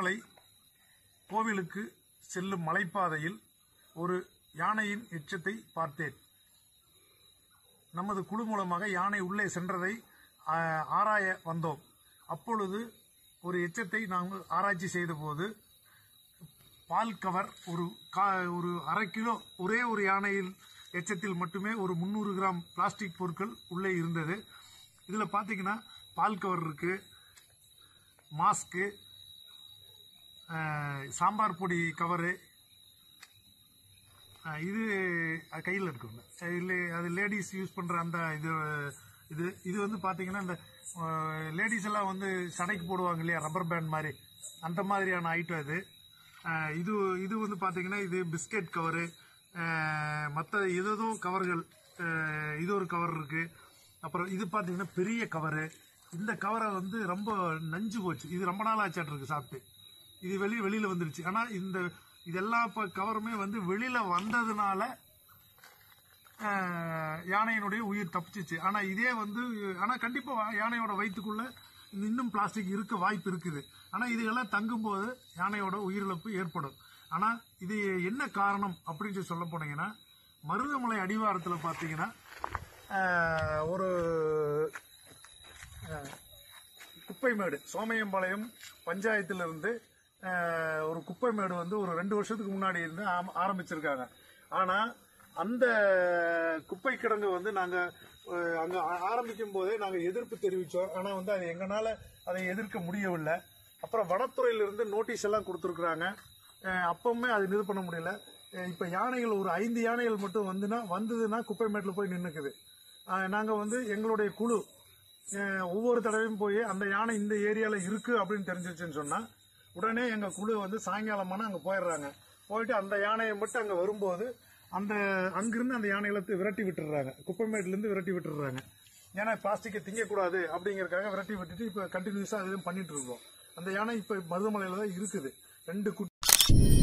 மருதமலை கோவிலுக்கு செல்லும் மலைப்பாதையில் ஒரு யானையின் எச்சத்தை பார்த்தேன் நமது குழு மூலமாக யானை உள்ளே சென்றதை ஆ, ஆராய வந்தோம் அப்பொழுது ஒரு எச்சத்தை நாங்கள் ஆராய்ச்சி செய்தபோது பால் கவர் ஒரு கா ஒரு அரை கிலோ ஒரே ஒரு யானையில் எச்சத்தில் மட்டுமே ஒரு முந்நூறு கிராம் பிளாஸ்டிக் பொருட்கள் உள்ளே இருந்தது இதில் பார்த்தீங்கன்னா பால் கவர் இருக்கு மாஸ்க்கு அஹ், சாம்பார் பொடி கவரு அஹ், இது அது கையில் இருக்குங்க இல்லை அது லேடிஸ் யூஸ் பண்ணுற அந்த இது இது இது வந்து பார்த்தீங்கன்னா இந்த லேடிஸ் எல்லாம் வந்து சடைக்கு போடுவாங்க இல்லையா ரப்பர் பேண்ட் மாதிரி அந்த மாதிரியான ஐட்டம் இது அஹ், இது இது வந்து பார்த்தீங்கன்னா இது பிஸ்கெட் கவரு மற்ற ஏதோ கவர்கள் அஹ், இது ஒரு கவர் இருக்கு அப்புறம் இது பார்த்தீங்கன்னா பெரிய கவரு இந்த கவரை வந்து ரொம்ப நஞ்சு போச்சு இது ரொம்ப நாள் ஆச்சாட்டு இருக்கு சாப்பிட்டு இது வெளியே வெளியில வந்துருச்சு ஆனா இந்த இதெல்லாம் இப்ப கவருமே வந்து வெளியில வந்ததுனால அஹ், யானையினுடைய உயிர் தப்பிச்சிச்சு ஆனா இதே வந்து ஆனா கண்டிப்பா வா- யானையோட வயிற்றுக்குள்ள இன்னும் பிளாஸ்டிக் இருக்க வாய்ப்பு இருக்குது ஆனா இதுகெல்லாம் தங்கும்போது யானையோட உயிரிழப்பு ஏற்படும் ஆனா இது என்ன காரணம் அப்படின்னு சொல்லி சொல்ல போனீங்கன்னா மருதமலை அடிவாரத்துல பாத்தீங்கன்னா அஹ், ஒரு குப்பைமேடு சோமையம்பாளையம் பஞ்சாயத்திலிருந்து அஹ், ஒரு குப்பைமேடு வந்து ஒரு ரெண்டு வருஷத்துக்கு முன்னாடி இருந்து ஆம்- ஆரம்பிச்சிருக்காங்க ஆனா அந்த குப்பை கிடங்கு வந்து நாங்க அஹ், அங்க ஆ- ஆரம்பிக்கும் போதே நாங்க எதிர்ப்பு தெரிவிச்சோம் ஆனா வந்து அது எங்கனால அதை எதிர்க்க முடியவில்லை அப்புறம் வனத்துறையிலிருந்து நோட்டீஸ் எல்லாம் கொடுத்துருக்குறாங்க அப்பவுமே அது இது பண்ண முடியல அஹ், இப்ப யானைகள் ஒரு ஐந்து யானைகள் மட்டும் வந்துன்னா வந்ததுன்னா குப்பைமேட்டில் போய் நின்னுக்குது அஹ், நாங்க வந்து எங்களுடைய குழு அஹ் ஒவ்வொரு தடவையும் போய் அந்த யானை இந்த ஏரியால இருக்கு அப்படின்னு தெரிஞ்சிருச்சுன்னு சொன்னா உடனே எங்க குழு வந்து சாயங்காலமான அங்க போயிடுறாங்க போயிட்டு அந்த யானையை மட்டும் அங்க வரும்போது அந்த அங்கிருந்து அந்த யானைகளை தி- விரட்டி விட்டுறாங்க குப்பைமேட்ல இருந்து விரட்டி விட்டுறாங்க ஏன்னா பிளாஸ்டிக்கை திங்கக்கூடாது அப்படிங்கறதுக்காக விரட்டி விட்டுட்டு இப்ப கண்டினியூஸா அதுவும் பண்ணிட்டு இருக்கோம் அந்த யானை இப்ப மருதமலையில தான் இருக்குது ரெண்டு குட்டி